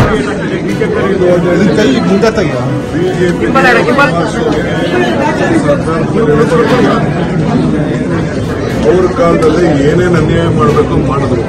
ಇದನ್ನ ಕೈ ಮುಂದೆ ತೆಗಿಯ ಬಿಜೆಪಿ ಅವ್ರ ಕಾಲದಲ್ಲಿ ಏನೇನು ಅನ್ಯಾಯ ಮಾಡಬೇಕು ಮಾಡಿದ್ರು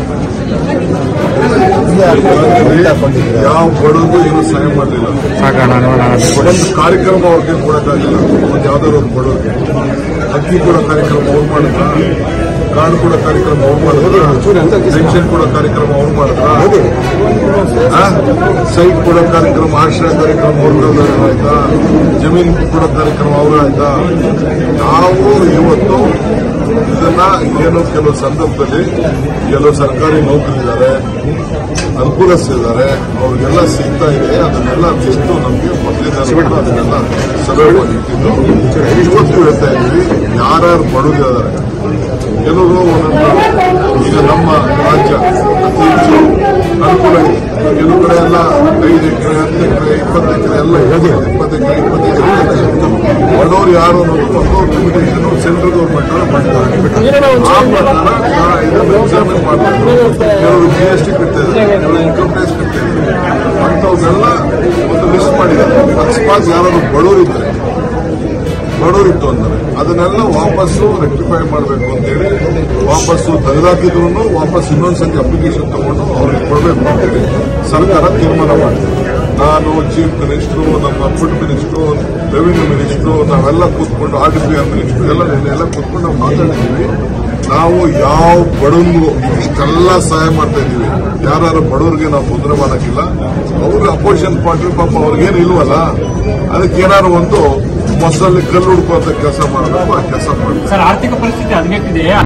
ಯಾವ ಬಡವರಿಗೂ ಏನು ಸಹಾಯ ಮಾಡಲಿಲ್ಲ ಒಂದು ಕಾರ್ಯಕ್ರಮ ಅವ್ರಿಗೆ ಕೊಡಕ್ಕಾಗಿಲ್ಲ ಒಂದು ಯಾವ್ದಾದ್ರು ಒಂದು ಬಡವರಿಗೆ ಅಕ್ಕಿ ಕೊಡೋ ಕಾರ್ಯಕ್ರಮ ಅವ್ರು ಮಾಡಿದ್ರ ಕಾರ್ಡ್ ಕೊಡೋ ಕಾರ್ಯಕ್ರಮ ಅವ್ರು ಮಾಡಿದ್ರ ಪೆನ್ಷನ್ ಕೊಡೋ ಕಾರ್ಯಕ್ರಮ ಅವ್ರು ಮಾಡಿದ್ರ ಆ? ಸೈಟ್ ಕೊಡೋ ಕಾರ್ಯಕ್ರಮ ಆಶ್ರಯ ಕಾರ್ಯಕ್ರಮ ಅವ್ರ ಆಯ್ತಾ ಜಮೀನ್ ಕೊಡೋ ಕಾರ್ಯಕ್ರಮ ಅವ್ರ ಆಯ್ತಾ ನಾವು ಇವತ್ತು ಇದನ್ನ ಏನು ಕೆಲವು ಸಂದರ್ಭದಲ್ಲಿ ಕೆಲವು ಸರ್ಕಾರಿ ನೌಕರಿದ್ದಾರೆ ಅನುಕೂಲಿಸ್ತಿದ್ದಾರೆ ಅವ್ರಿಗೆಲ್ಲ ಸಿಗ್ತಾ ಇದೆ ಅದನ್ನೆಲ್ಲ ಎಷ್ಟು ನಮಗೆ ಮೊದಲಿಂದ ಅದನ್ನೆಲ್ಲ ಸರಳವಾಗಿ ಇಟ್ಟಿದ್ದು ಇವತ್ತು ಹೇಳ್ತಾ ಇದ್ದೀವಿ ಯಾರ್ಯಾರು ಬಡವರಿದ್ದಾರೆ ಕೆಲವರು ಒಂದೊಂದು ಈಗ ನಮ್ಮ ರಾಜ್ಯ ಅತಿ ಹೆಚ್ಚು ಅನುಕೂಲ ಇದೆ ಕೆಲವು ಕಡೆ ಎಲ್ಲ ಐದು ಎಕರೆ ಹತ್ತು ಎಕರೆ ಇಪ್ಪತ್ತು ಎಕರೆ ಎಲ್ಲ ಇದೆ ಇಪ್ಪತ್ತು ಎಕರೆ ಇಪ್ಪತ್ತೈದು ಎಕರೆ ಬಡವರು ಯಾರು ಅನ್ನೋದು ಒಂದು ಲಿಮಿಟೇಷನ್ ಸೆಂಟ್ರಲ್ ಗೌರ್ಮೆಂಟ್ ಮಾಡ್ತಾರೆ ಆ ಪ್ರಕಾರ ನಾ ಇದನ್ನು ಎಕ್ಸಾಮಿನ್ ಮಾಡಬೇಕು ಕೆಲವರು ಜಿ ಎಸ್ ಟಿ ಕಟ್ತಿದ್ದಾರೆ ಕೆಲವರು ಇನ್ಕಮ್ ಟ್ಯಾಕ್ಸ್ ಕಟ್ತಿದ್ದಾರೆ ಅಂಥವ್ರನ್ನೆಲ್ಲ ಒಂದು ಲಿಸ್ಟ್ ಮಾಡಿದ್ದಾರೆ ಅಕಸ್ಮಾತ್ ಯಾರಾದ್ರು ಬಡವರಿದ್ದಾರೆ ಬಡವರಿತ್ತು ಅಂದರೆ ಅದನ್ನೆಲ್ಲ ವಾಪಸ್ಸು ರೆಕ್ಟಿಫೈ ಮಾಡಬೇಕು ಅಂತೇಳಿ ವಾಪಸ್ಸು ತೆಗೆದಾಕಿದ್ರು ವಾಪಸ್ ಇನ್ನೊಂದು ಸಂಖ್ಯೆ ಅಪ್ಲಿಕೇಶನ್ ತಗೊಂಡು ಅವ್ರಿಗೆ ಕೊಡಬೇಕು ಅಂತೇಳಿ ಸರ್ಕಾರ ತೀರ್ಮಾನ ಮಾಡಿದೆ ನಾನು ಚೀಫ್ ಮಿನಿಸ್ಟ್ರು ನಮ್ಮ ಫುಡ್ ಮಿನಿಸ್ಟ್ರು ರೆವಿನ್ಯೂ ಮಿನಿಸ್ಟ್ರು ನಾವೆಲ್ಲ ಕೂತ್ಕೊಂಡು R D P R minister ಎಲ್ಲ ಎಲ್ಲ ಕೂತ್ಕೊಂಡು ನಾವು ಮಾತಾಡಿದ್ದೀವಿ ನಾವು ಯಾವ ಬಡವನಿಗೂ ಇಷ್ಟೆಲ್ಲ ಸಹಾಯ ಮಾಡ್ತಾ ಇದ್ದೀವಿ ಯಾರು ಬಡವರಿಗೆ ನಾವು ತೊಂದರೆ ಮಾಡೋಕ್ಕಿಲ್ಲ ಅವ್ರಿಗೆ ಅಪೋಸಿಷನ್ ಪಾರ್ಟಿ ಪಾಪ ಅವ್ರಿಗೇನು ಇಲ್ವಲ್ಲ ಅದಕ್ಕೆ ಏನಾದ್ರು ಒಂದು ಮೊಸರಲ್ಲಿ ಕಲ್ಲು ಹುಡ್ಕುವಂತ ಕೆಲಸ ಮಾಡಬೇಕು ಆ ಕೆಲಸ ಮಾಡ್ತಾರೆ ಸರ್ ಆರ್ಥಿಕ ಪರಿಸ್ಥಿತಿ ಹದಗೆಟ್ಟಿದೆ